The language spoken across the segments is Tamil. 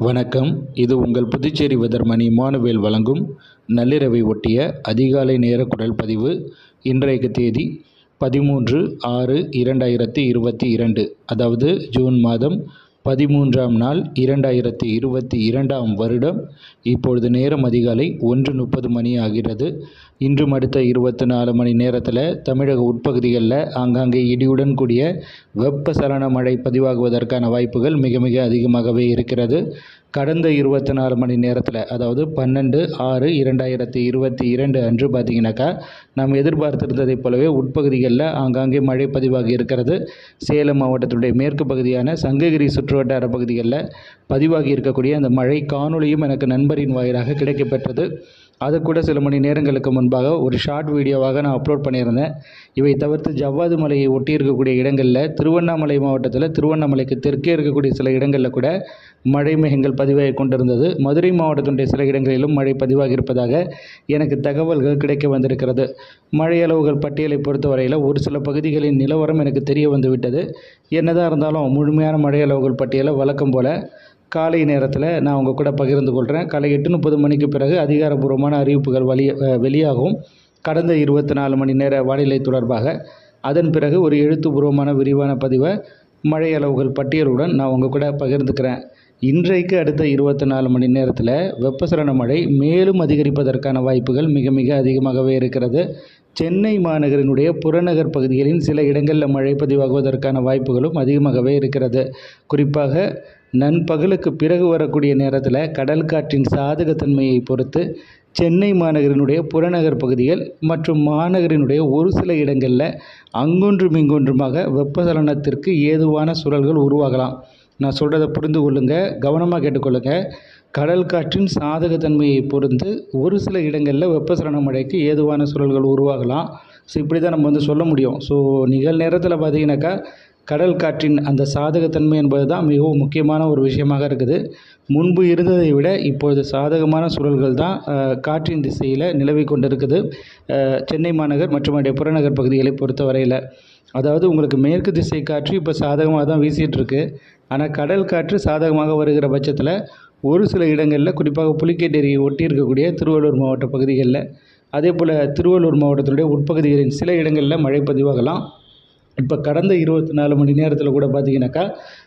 வணக்கம் இது உங்கள் புதுச்சேரி வெதர்மணி இமானுவேல் வழங்கும் நள்ளிரவை ஒட்டிய அதிகாலை நேர குரல் பதிவு இன்றைக்கு தேதி பதிமூன்று ஆறு இரண்டாயிரத்தி இருபத்தி இரண்டு அதாவது ஜூன் மாதம் பதிமூன்றாம் நாள் இரண்டாயிரத்தி இருபத்தி இரண்டாம் வருடம் இப்பொழுது நேரம் அதிகாலை ஒன்று முப்பது மணி ஆகிறது இன்றும் அடுத்த இருபத்தி நாலு மணி நேரத்தில் தமிழக உட்பகுதிகளில் ஆங்காங்கே இடியுடன் கூடிய வெப்பசலன மழை பதிவாகுவதற்கான வாய்ப்புகள் மிக மிக அதிகமாகவே இருக்கிறது கடந்த இருபத்தி நாலு மணி நேரத்தில் அதாவது பன்னெண்டு ஆறு இரண்டாயிரத்தி இருபத்தி இரண்டு அன்று பார்த்தீங்கன்னாக்கா நாம் எதிர்பார்த்திருந்ததைப் போலவே உட்பகுதிகளில் ஆங்காங்கே மழை பதிவாகி இருக்கிறது சேலம் மாவட்டத்தினுடைய மேற்கு பகுதியான சங்ககிரி சுற்றுவட்டார பகுதிகளில் பதிவாகி இருக்கக்கூடிய அந்த மழை காணொளியும் எனக்கு நண்பரின் வாயிலாக கிடைக்கப்பெற்றது அது கூட சில மணி நேரங்களுக்கு முன்பாக ஒரு ஷார்ட் வீடியோவாக நான் அப்லோட் பண்ணியிருந்தேன் இவை தவிர்த்து ஜவ்வாது மலையை ஒட்டி இருக்கக்கூடிய இடங்களில் திருவண்ணாமலை மாவட்டத்தில் திருவண்ணாமலைக்கு தெற்கே இருக்கக்கூடிய சில இடங்களில் கூட மழை மேகங்கள் பதிவாகி கொண்டிருந்தது மதுரை மாவட்டத்தினுடைய சில இடங்களிலும் மழை பதிவாகி இருப்பதாக எனக்கு தகவல்கள் கிடைக்க வந்திருக்கிறது மழை அளவுகள் பட்டியலை பொறுத்தவரையில் ஒரு சில பகுதிகளின் நிலவரம் எனக்கு தெரிய வந்துவிட்டது என்னதான் இருந்தாலும் முழுமையான மழை அளவுகள் பட்டியலை வழக்கம் போல் காலை நேரத்தில் நான் உங்கள் கூட பகிர்ந்து கொள்கிறேன் காலை எட்டு முப்பது மணிக்கு பிறகு அதிகாரப்பூர்வமான அறிவிப்புகள் வழிய வெளியாகும் கடந்த இருபத்தி நாலு மணி நேர வானிலை தொடர்பாக அதன் பிறகு ஒரு எழுத்துப்பூர்வமான விரிவான பதிவை மழை அளவுகள் பட்டியலுடன் நான் உங்கள் கூட பகிர்ந்துக்கிறேன் இன்றைக்கு அடுத்த இருபத்தி நாலு மணி நேரத்தில் வெப்பசலன மழை மேலும் அதிகரிப்பதற்கான வாய்ப்புகள் மிக மிக அதிகமாகவே இருக்கிறது சென்னை மாநகரினுடைய புறநகர் பகுதிகளின் சில இடங்களில் மழை பதிவாகுவதற்கான வாய்ப்புகளும் அதிகமாகவே இருக்கிறது குறிப்பாக நண்பகலுக்கு பிறகு வரக்கூடிய நேரத்தில் கடல் காற்றின் சாதகத்தன்மையை பொறுத்து சென்னை மாநகரினுடைய புறநகர் பகுதிகள் மற்றும் மாநகரினுடைய ஒரு சில இடங்களில் அங்கொன்றும் இங்கொன்றுமாக வெப்பசலனத்திற்கு ஏதுவான சூழல்கள் உருவாகலாம் நான் சொல்கிறத புரிந்து கொள்ளுங்கள் கவனமாக கேட்டுக்கொள்ளுங்க கடல் காற்றின் சாதகத்தன்மையை பொறுத்து ஒரு சில இடங்களில் வெப்பசலன மழைக்கு ஏதுவான சூழல்கள் உருவாகலாம் ஸோ இப்படி தான் நம்ம வந்து சொல்ல முடியும் ஸோ நிகழ் நேரத்தில் பார்த்தீங்கன்னாக்கா கடல் காற்றின் அந்த சாதகத்தன்மை என்பது தான் மிகவும் முக்கியமான ஒரு விஷயமாக இருக்குது முன்பு இருந்ததை விட இப்பொழுது சாதகமான சூழல்கள் தான் காற்றின் திசையில் நிலவி கொண்டிருக்குது சென்னை மாநகர் மற்றும் அதனுடைய புறநகர் பகுதிகளை பொறுத்தவரையில் அதாவது உங்களுக்கு மேற்கு திசை காற்று இப்போ சாதகமாக தான் வீசிகிட்டு இருக்கு ஆனால் கடல் காற்று சாதகமாக வருகிற பட்சத்தில் ஒரு சில இடங்களில் குறிப்பாக புலிக்கேட்டேரியை ஒட்டி இருக்கக்கூடிய திருவள்ளூர் மாவட்ட பகுதிகளில் அதே போல் திருவள்ளூர் மாவட்டத்தினுடைய உட்பகுதிகளின் சில இடங்களில் மழை பதிவாகலாம் இப்போ கடந்த இருபத்தி நாலு மணி நேரத்தில் கூட பார்த்தீங்கன்னாக்கா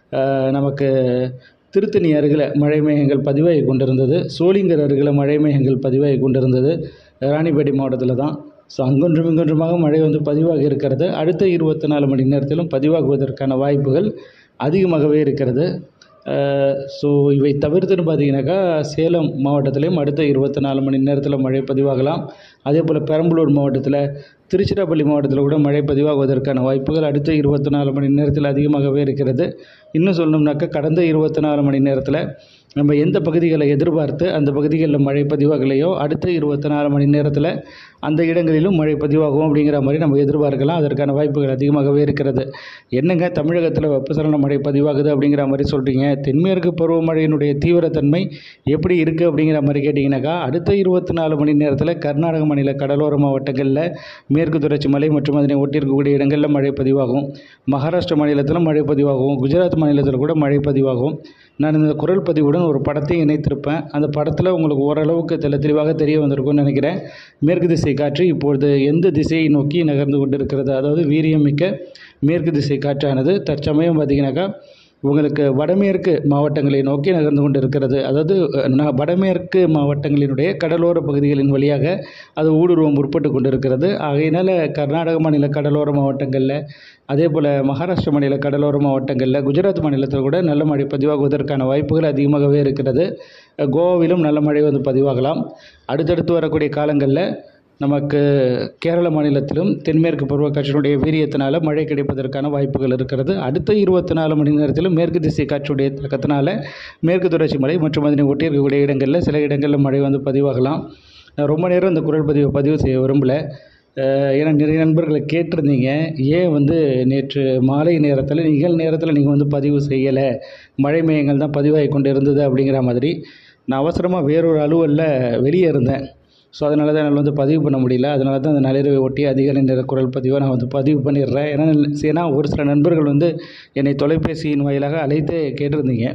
நமக்கு திருத்தணி அருகில் மழை மேகங்கள் பதிவாகி கொண்டிருந்தது சோளிங்கர் அருகில் மழை மேகங்கள் பதிவாகி கொண்டிருந்தது ராணிப்பேட்டை மாவட்டத்தில் தான் ஸோ அங்கொன்றும் இங்கொன்றுமாக மழை வந்து பதிவாகி இருக்கிறது அடுத்த இருபத்தி நாலு மணி நேரத்திலும் பதிவாகுவதற்கான வாய்ப்புகள் அதிகமாகவே இருக்கிறது ஸோ இவை தவிர்த்துன்னு பார்த்தீங்கன்னாக்கா சேலம் மாவட்டத்திலையும் அடுத்த இருபத்தி நாலு மணி நேரத்தில் மழை பதிவாகலாம் அதே போல் பெரம்பலூர் மாவட்டத்தில் திருச்சிராப்பள்ளி மாவட்டத்தில் கூட மழை பதிவாகுவதற்கான வாய்ப்புகள் அடுத்த இருபத்தி நாலு மணி நேரத்தில் அதிகமாகவே இருக்கிறது இன்னும் சொல்லணும்னாக்கா கடந்த இருபத்தி நாலு மணி நேரத்தில் நம்ம எந்த பகுதிகளை எதிர்பார்த்து அந்த பகுதிகளில் மழை பதிவாகலையோ அடுத்த இருபத்தி நாலு மணி நேரத்தில் அந்த இடங்களிலும் மழை பதிவாகும் அப்படிங்கிற மாதிரி நம்ம எதிர்பார்க்கலாம் அதற்கான வாய்ப்புகள் அதிகமாகவே இருக்கிறது என்னங்க தமிழகத்தில் வெப்பசலன மழை பதிவாகுது அப்படிங்கிற மாதிரி சொல்கிறீங்க தென்மேற்கு பருவமழையினுடைய தீவிரத்தன்மை எப்படி இருக்குது அப்படிங்கிற மாதிரி கேட்டிங்கனாக்கா அடுத்த இருபத்தி நாலு மணி நேரத்தில் கர்நாடக மாநில கடலோர மாவட்டங்களில் மேற்கு தொடர்ச்சி மலை மற்றும் அதனை ஒட்டி இருக்கக்கூடிய இடங்களில் மழை பதிவாகும் மகாராஷ்டிரா மாநிலத்திலும் மழை பதிவாகும் குஜராத் மாநிலத்தில் கூட மழை பதிவாகும் நான் இந்த குரல் பதிவுடன் ஒரு படத்தையும் இணைத்திருப்பேன் அந்த படத்தில் உங்களுக்கு ஓரளவுக்கு தெல தெளிவாக தெரிய வந்திருக்கும்னு நினைக்கிறேன் மேற்கு திசை காற்று இப்பொழுது எந்த திசையை நோக்கி நகர்ந்து கொண்டிருக்கிறது அதாவது வீரியமிக்க மேற்கு திசை காற்றானது தற்சமயம் பார்த்திங்கனாக்கா உங்களுக்கு வடமேற்கு மாவட்டங்களை நோக்கி நகர்ந்து கொண்டு இருக்கிறது அதாவது வடமேற்கு மாவட்டங்களினுடைய கடலோர பகுதிகளின் வழியாக அது ஊடுருவம் முற்பட்டு கொண்டு இருக்கிறது ஆகையினால் கர்நாடக மாநில கடலோர மாவட்டங்களில் அதே போல் மகாராஷ்டிரா மாநில கடலோர மாவட்டங்களில் குஜராத் மாநிலத்தில் கூட நல்ல மழை பதிவாகுவதற்கான வாய்ப்புகள் அதிகமாகவே இருக்கிறது கோவாவிலும் நல்ல மழை வந்து பதிவாகலாம் அடுத்தடுத்து வரக்கூடிய காலங்களில் நமக்கு கேரள மாநிலத்திலும் தென்மேற்கு பருவக்காற்றினுடைய வீரியத்தினால் மழை கிடைப்பதற்கான வாய்ப்புகள் இருக்கிறது அடுத்த இருபத்தி நாலு மணி நேரத்திலும் மேற்கு திசை காற்றுடைய தாக்கத்தினால மேற்கு தொடர்ச்சி மலை மற்றும் அதனை ஒட்டி இருக்கக்கூடிய இடங்களில் சில இடங்களில் மழை வந்து பதிவாகலாம் நான் ரொம்ப நேரம் இந்த குரல் பதிவை பதிவு செய்ய விரும்பலை ஏன்னா நிறைய நண்பர்களை கேட்டிருந்தீங்க ஏன் வந்து நேற்று மாலை நேரத்தில் நிகழ் நேரத்தில் நீங்கள் வந்து பதிவு செய்யலை மழை மேகங்கள் தான் பதிவாகி கொண்டு இருந்தது அப்படிங்கிற மாதிரி நான் அவசரமாக வேறொரு அலுவலில் வெளியே இருந்தேன் ஸோ அதனால தான் என்னால் வந்து பதிவு பண்ண முடியல அதனால தான் அந்த நள்ளிரவை ஒட்டி அதிகாலை நேர குரல் பதிவை நான் வந்து பதிவு பண்ணிடுறேன் ஏன்னா ஏன்னா ஒரு சில நண்பர்கள் வந்து என்னை தொலைபேசியின் வாயிலாக அழைத்து கேட்டிருந்தீங்க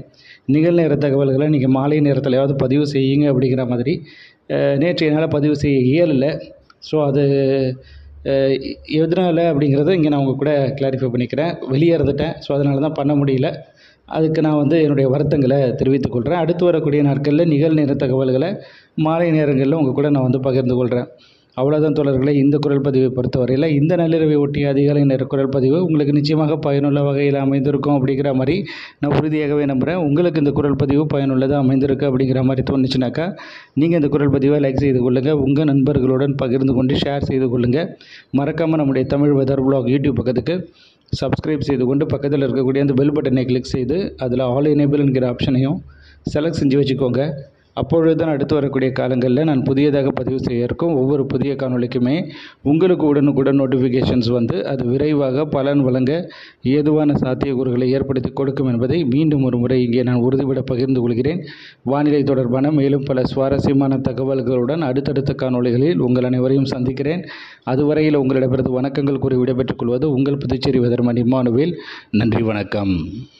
நிகழ்நேர தகவல்களை நீங்கள் மாலை நேரத்திலையாவது பதிவு செய்யுங்க அப்படிங்கிற மாதிரி அஹ், நேற்று என்னால் பதிவு செய்ய இயலலை ஸோ அது அஹ், எதனால் அப்படிங்கிறத இங்கே நான் உங்கள் கூட கிளாரிஃபை பண்ணிக்கிறேன் வெளியே இருந்துட்டேன் ஸோ அதனால தான் பண்ண முடியல அதுக்கு நான் வந்து என்னுடைய வருத்தங்களை தெரிவித்துக் கொள்கிறேன் அடுத்து வரக்கூடிய நாட்களில் நிகழ்நேர தகவல்களை மாலை நேரங்களில் உங்கள் கூட நான் வந்து பகிர்ந்து கொள்கிறேன் அவ்வளோதான் தோழர்களே இந்த குரல் பதிவை பொறுத்தவரையில் இந்த நள்ளிரவை ஒட்டிய அதிகாலை நேர குரல் பதிவு உங்களுக்கு நிச்சயமாக பயனுள்ள வகையில் அமைந்திருக்கும் அப்படிங்கிற மாதிரி நான் உறுதியாகவே நம்புகிறேன் உங்களுக்கு இந்த குரல் பதிவு பயனுள்ளதாக அமைந்திருக்கு அப்படிங்கிற மாதிரி தோணுச்சுனாக்கா நீங்கள் இந்த குரல் பதிவை லைக் செய்து கொள்ளுங்கள் உங்கள் நண்பர்களுடன் பகிர்ந்து கொண்டு ஷேர் செய்து கொள்ளுங்கள் மறக்காமல் நம்முடைய தமிழ் வெதர் பிளாக் யூடியூப் பக்கத்துக்கு சப்ஸ்கிரைப் செய்து கொண்டு பக்கத்தில் இருக்கக்கூடிய அந்த பெல் பட்டனை கிளிக் செய்து அதில் ஆல் எனேபிள் என்கிற ஆப்ஷனையும் செலக்ட் செஞ்சு வச்சுக்கோங்க அப்பொழுது தான் அடுத்து வரக்கூடிய காலங்களில் நான் புதியதாக பதிவு செய்ய இருக்கும் ஒவ்வொரு புதிய காணொளிக்குமே உங்களுக்கு உடனுக்குடன் நோட்டிஃபிகேஷன்ஸ் வந்து அது விரைவாக பலன் வழங்க ஏதுவான சாத்தியக்கூறுகளை ஏற்படுத்தி கொடுக்கும் என்பதை மீண்டும் ஒரு முறை இங்கே நான் உறுதிபட பகிர்ந்து கொள்கிறேன் வானிலை தொடர்பான மேலும் பல சுவாரஸ்யமான தகவல்களுடன் அடுத்தடுத்த காணொளிகளில் உங்கள் அனைவரையும் சந்திக்கிறேன் அதுவரையில் உங்களிடமிருந்து வணக்கங்கள் கூறி விடைபெற்றுக் கொள்வது உங்கள் புதுச்சேரி வெதர்மன் இம்மானுவேல் நன்றி வணக்கம்